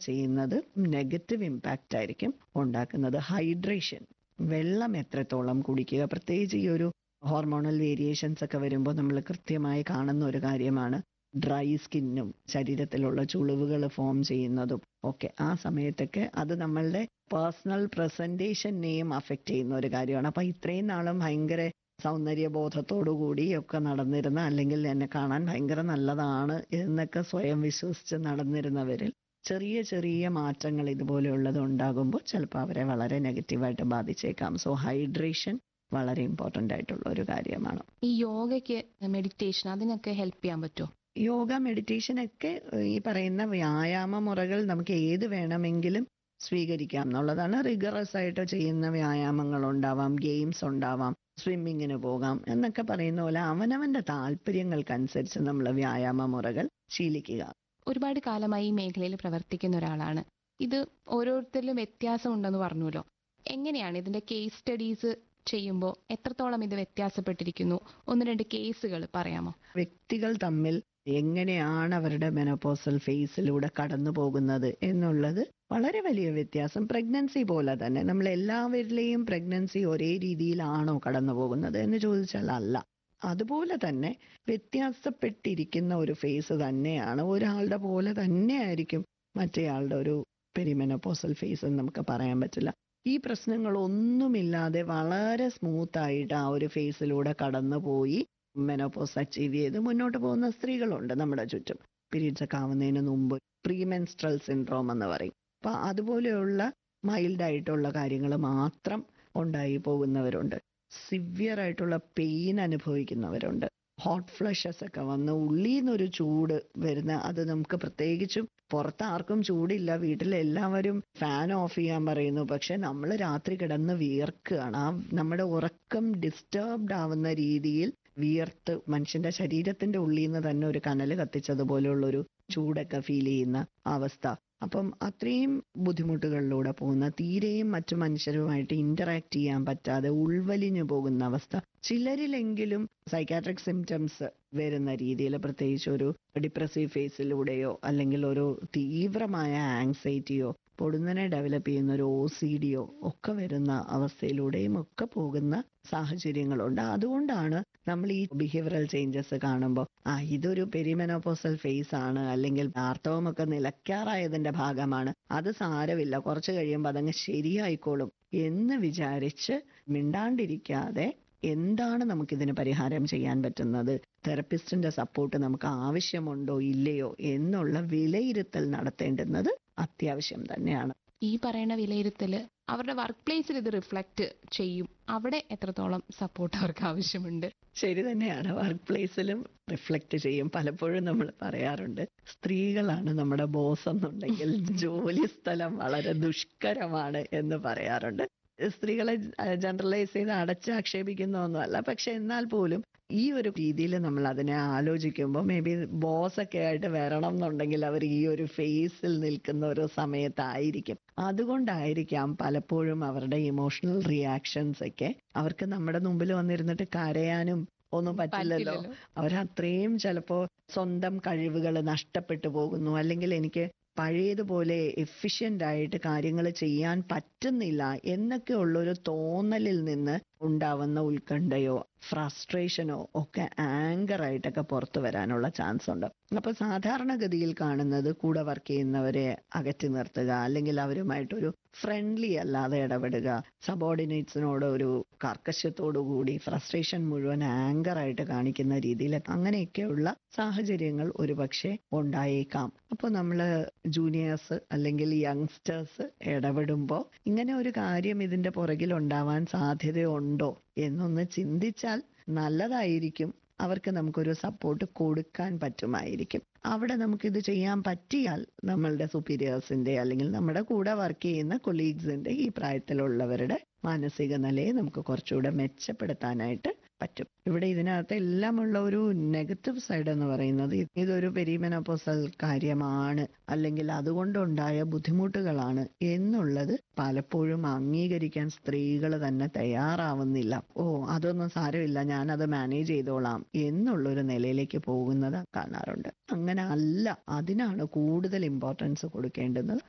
ചെയ്യുന്നത് negative impact ആയിരിക്കും ഉണ്ടാക്കുന്നത് ഹൈഡ്രേഷൻ വെള്ളം എത്രത്തോളം കുടിക്കുക പ്രത്യേകിച്ച് ഈ ഒരു ഹോർമോണൽ വേരിയേഷൻസ് ഒക്കെ വരുമ്പോൾ നമ്മൾ കൃത്യമായി കാണുന്ന ഒരു കാര്യമാണ് ഡ്രൈ സ്കിന്നും ശരീരത്തിലുള്ള ചുളിവുകൾ ഫോം ചെയ്യുന്നതും ഒക്കെ ആ സമയത്തൊക്കെ അത് നമ്മളുടെ പേഴ്സണൽ പ്രസന്റേഷനെയും അഫക്റ്റ് ചെയ്യുന്ന ഒരു കാര്യമാണ് അപ്പൊ ഇത്രയും നാളും ഭയങ്കര സൗന്ദര്യബോധത്തോടു കൂടി ഒക്കെ നടന്നിരുന്ന അല്ലെങ്കിൽ എന്നെ കാണാൻ ഭയങ്കര നല്ലതാണ് എന്നൊക്കെ സ്വയം വിശ്വസിച്ച് നടന്നിരുന്നവരിൽ ചെറിയ ചെറിയ മാറ്റങ്ങൾ ഇതുപോലെയുള്ളത് ഉണ്ടാകുമ്പോൾ ചിലപ്പോൾ അവരെ വളരെ നെഗറ്റീവായിട്ട് ബാധിച്ചേക്കാം സോ ഹൈഡ്രേഷൻ വളരെ ഇമ്പോർട്ടൻ്റ് ആയിട്ടുള്ള ഒരു കാര്യമാണ് ഈ യോഗയ്ക്ക് മെഡിറ്റേഷൻ അതിനൊക്കെ ഹെൽപ്പ് ചെയ്യാൻ പറ്റുമോ യോഗ മെഡിറ്റേഷൻ ഒക്കെ ഈ പറയുന്ന വ്യായാമ മുറകൾ നമുക്ക് ഏത് വേണമെങ്കിലും സ്വീകരിക്കാം എന്നുള്ളതാണ് റിഗറസ് ആയിട്ട് ചെയ്യുന്ന വ്യായാമങ്ങൾ ഉണ്ടാവാം ഗെയിംസ് ഉണ്ടാവാം സ്വിമ്മിങ്ങിന് പോകാം എന്നൊക്കെ പറയുന്ന പോലെ അവനവന്റെ താല്പര്യങ്ങൾക്കനുസരിച്ച് നമ്മൾ വ്യായാമ മുറകൾ ശീലിക്കുക ഒരുപാട് കാലമായി ഈ മേഖലയിൽ പ്രവർത്തിക്കുന്ന ഒരാളാണ് ഇത് ഓരോരുത്തരിലും വ്യത്യാസം ഉണ്ടെന്ന് പറഞ്ഞല്ലോ എങ്ങനെയാണ് ഇതിന്റെ കേസ് സ്റ്റഡീസ് ചെയ്യുമ്പോൾ എത്രത്തോളം ഇത് വ്യത്യാസപ്പെട്ടിരിക്കുന്നു ഒന്ന് രണ്ട് കേസുകൾ പറയാമോ വ്യക്തികൾ തമ്മിൽ എങ്ങനെയാണ് അവരുടെ മെനോപോസൽ ഫേസിലൂടെ കടന്നു പോകുന്നത് എന്നുള്ളത് വളരെ വലിയ വ്യത്യാസം പ്രഗ്നൻസി പോലെ തന്നെ നമ്മൾ എല്ലാവരിലെയും പ്രഗ്നൻസി ഒരേ രീതിയിലാണോ കടന്നു പോകുന്നത് എന്ന് ചോദിച്ചാൽ അല്ല അതുപോലെ തന്നെ വ്യത്യാസപ്പെട്ടിരിക്കുന്ന ഒരു ഫേസ് തന്നെയാണ് ഒരാളുടെ പോലെ തന്നെ ആയിരിക്കും മറ്റേയാളുടെ ഒരു പെരിമെനോപോസൽ ഫേസ് എന്ന് നമുക്ക് പറയാൻ പറ്റില്ല ഈ പ്രശ്നങ്ങളൊന്നുമില്ലാതെ വളരെ സ്മൂത്ത് ആയിട്ട് ആ ഒരു ഫേസിലൂടെ കടന്നു പോയി മെനോപോസ് അച്ചീവ് ചെയ്ത് മുന്നോട്ട് പോകുന്ന സ്ത്രീകളുണ്ട് നമ്മുടെ ചുറ്റും പീരീഡ്സ് ഒക്കെ ആവുന്നതിന് മുമ്പ് പ്രീമെൻസ്ട്രൽ സിൻഡ്രോം എന്ന് പറയും അപ്പൊ അതുപോലെയുള്ള മൈൽഡ് ആയിട്ടുള്ള കാര്യങ്ങൾ മാത്രം ഉണ്ടായി പോകുന്നവരുണ്ട് സിവിയർ ആയിട്ടുള്ള പെയിൻ അനുഭവിക്കുന്നവരുണ്ട് ഹോട്ട് ഫ്ലഷസ് ഒക്കെ വന്ന് ഉള്ളിൽ നിന്നൊരു ചൂട് വരുന്ന അത് നമുക്ക് പ്രത്യേകിച്ചും പുറത്ത് ആർക്കും ചൂടില്ല വീട്ടിൽ എല്ലാവരും ഫാൻ ഓഫ് ചെയ്യാൻ പറയുന്നു പക്ഷെ നമ്മൾ രാത്രി കിടന്ന് വിയർക്കുകയാണ് ആ നമ്മുടെ ഉറക്കം ഡിസ്റ്റർബ്ഡ് ആവുന്ന രീതിയിൽ വിയർത്ത് മനുഷ്യന്റെ ശരീരത്തിന്റെ ഉള്ളിൽ നിന്ന് തന്നെ ഒരു കനൽ കത്തിച്ചതുപോലെയുള്ള ഒരു ചൂടൊക്കെ ഫീൽ ചെയ്യുന്ന അവസ്ഥ അപ്പം അത്രയും ബുദ്ധിമുട്ടുകളിലൂടെ പോകുന്ന തീരെയും മറ്റു മനുഷ്യരുമായിട്ട് ഇന്ററാക്ട് ചെയ്യാൻ പറ്റാതെ ഉൾവലിഞ്ഞു പോകുന്ന അവസ്ഥ ചിലരിലെങ്കിലും സൈക്കാട്രിക് സിംറ്റംസ് വരുന്ന രീതിയിൽ പ്രത്യേകിച്ച് ഒരു ഡിപ്രസീവ് ഫേസിലൂടെയോ അല്ലെങ്കിൽ ഒരു തീവ്രമായ ആങ്സൈറ്റിയോ പൊടുന്നനെ ഡെവലപ്പ് ചെയ്യുന്ന ഒരു ഒ സി ഡിയോ ഒക്കെ വരുന്ന അവസ്ഥയിലൂടെയും ഒക്കെ പോകുന്ന സാഹചര്യങ്ങളുണ്ട് അതുകൊണ്ടാണ് നമ്മൾ ഈ ബിഹേവിയറൽ ചേഞ്ചസ് കാണുമ്പോൾ ആ ഇതൊരു പെരിമെനോപോസൽ ഫേസ് ആണ് അല്ലെങ്കിൽ ആർത്തവമൊക്കെ നിലയ്ക്കാറായതിന്റെ ഭാഗമാണ് അത് സാരമില്ല കുറച്ച് കഴിയുമ്പോൾ അതങ്ങ് ശരിയായിക്കോളും എന്ന് വിചാരിച്ച് മിണ്ടാണ്ടിരിക്കാതെ എന്താണ് നമുക്കിതിന് പരിഹാരം ചെയ്യാൻ പറ്റുന്നത് തെറപ്പിസ്റ്റിന്റെ സപ്പോർട്ട് നമുക്ക് ആവശ്യമുണ്ടോ ഇല്ലയോ എന്നുള്ള വിലയിരുത്തൽ നടത്തേണ്ടുന്നത് അത്യാവശ്യം തന്നെയാണ് ഈ പറയുന്ന വിലയിരുത്തല് അവരുടെ വർക്ക് പ്ലേസിൽ ഇത് റിഫ്ലക്റ്റ് ചെയ്യും അവിടെ എത്രത്തോളം സപ്പോർട്ട് അവർക്ക് ആവശ്യമുണ്ട് ശരി തന്നെയാണ് വർക്ക് പ്ലേസിലും റിഫ്ലക്റ്റ് ചെയ്യും പലപ്പോഴും നമ്മൾ പറയാറുണ്ട് സ്ത്രീകളാണ് നമ്മുടെ ബോസ് എന്നുണ്ടെങ്കിൽ ജോലി സ്ഥലം വളരെ ദുഷ്കരമാണ് എന്ന് പറയാറുണ്ട് സ്ത്രീകളെ ജനറലൈസ് ചെയ്ത് അടച്ചാക്ഷേപിക്കുന്ന ഒന്നുമല്ല പക്ഷെ എന്നാൽ പോലും ഈ ഒരു രീതിയിൽ നമ്മൾ അതിനെ ആലോചിക്കുമ്പോൾ മേ ബി ബോസ് ഒക്കെ ആയിട്ട് വരണം എന്നുണ്ടെങ്കിൽ അവർ ഈ ഒരു ഫേസിൽ നിൽക്കുന്ന ഒരു സമയത്തായിരിക്കും അതുകൊണ്ടായിരിക്കാം പലപ്പോഴും അവരുടെ ഇമോഷണൽ റിയാക്ഷൻസ് ഒക്കെ അവർക്ക് നമ്മുടെ മുമ്പിൽ വന്നിരുന്നിട്ട് കരയാനും ഒന്നും പറ്റില്ലല്ലോ അവരത്രയും ചിലപ്പോ സ്വന്തം കഴിവുകൾ നഷ്ടപ്പെട്ടു പോകുന്നു അല്ലെങ്കിൽ എനിക്ക് പഴയതുപോലെ എഫിഷ്യന്റ് ആയിട്ട് കാര്യങ്ങൾ ചെയ്യാൻ പറ്റുന്നില്ല എന്നൊക്കെ ഉള്ളൊരു തോന്നലിൽ നിന്ന് ഉണ്ടാവുന്ന ഉത്കണ്ഠയോ ഫ്രസ്ട്രേഷനോ ഒക്കെ ആങ്കർ ആയിട്ടൊക്കെ പുറത്തു വരാനുള്ള ചാൻസ് ഉണ്ട് അപ്പൊ സാധാരണഗതിയിൽ കാണുന്നത് കൂടെ വർക്ക് ചെയ്യുന്നവരെ അകറ്റി നിർത്തുക അല്ലെങ്കിൽ അവരുമായിട്ടൊരു ഫ്രണ്ട്ലി അല്ലാതെ ഇടപെടുക സബോർഡിനേറ്റ്സിനോട് ഒരു കർക്കശ്യത്തോടു കൂടി ഫ്രസ്ട്രേഷൻ മുഴുവൻ ആങ്കർ ആയിട്ട് കാണിക്കുന്ന രീതിയിൽ അങ്ങനെയൊക്കെയുള്ള സാഹചര്യങ്ങൾ ഒരുപക്ഷെ ഉണ്ടായേക്കാം അപ്പൊ നമ്മള് ജൂനിയേഴ്സ് അല്ലെങ്കിൽ യങ്സ്റ്റേഴ്സ് ഇടപെടുമ്പോൾ ഇങ്ങനെ ഒരു കാര്യം ഇതിന്റെ പുറകിൽ ഉണ്ടാവാൻ സാധ്യതയുണ്ടോ എന്നൊന്ന് ചിന്തിച്ചാൽ നല്ലതായിരിക്കും അവർക്ക് നമുക്കൊരു സപ്പോർട്ട് കൊടുക്കാൻ പറ്റുമായിരിക്കും അവിടെ നമുക്കിത് ചെയ്യാൻ പറ്റിയാൽ നമ്മളുടെ സുപ്പീരിയേഴ്സിന്റെ അല്ലെങ്കിൽ നമ്മുടെ കൂടെ വർക്ക് ചെയ്യുന്ന കൊളീഗ്സിന്റെ ഈ പ്രായത്തിലുള്ളവരുടെ മാനസിക നിലയെ നമുക്ക് കുറച്ചുകൂടെ മെച്ചപ്പെടുത്താനായിട്ട് പറ്റും ഇവിടെ ഇതിനകത്ത് എല്ലാമുള്ള ഒരു നെഗറ്റീവ് സൈഡ് എന്ന് പറയുന്നത് ഇതൊരു പെരിമെനോപോസൽ കാര്യമാണ് അല്ലെങ്കിൽ അതുകൊണ്ടുണ്ടായ ബുദ്ധിമുട്ടുകളാണ് എന്നുള്ളത് പലപ്പോഴും അംഗീകരിക്കാൻ സ്ത്രീകൾ തന്നെ തയ്യാറാവുന്നില്ല ഓ അതൊന്നും സാരമില്ല ഞാൻ അത് മാനേജ് ചെയ്തോളാം എന്നുള്ളൊരു നിലയിലേക്ക് പോകുന്നത് കാണാറുണ്ട് അങ്ങനെ അല്ല അതിനാണ് കൂടുതൽ ഇമ്പോർട്ടൻസ് കൊടുക്കേണ്ടുന്നത്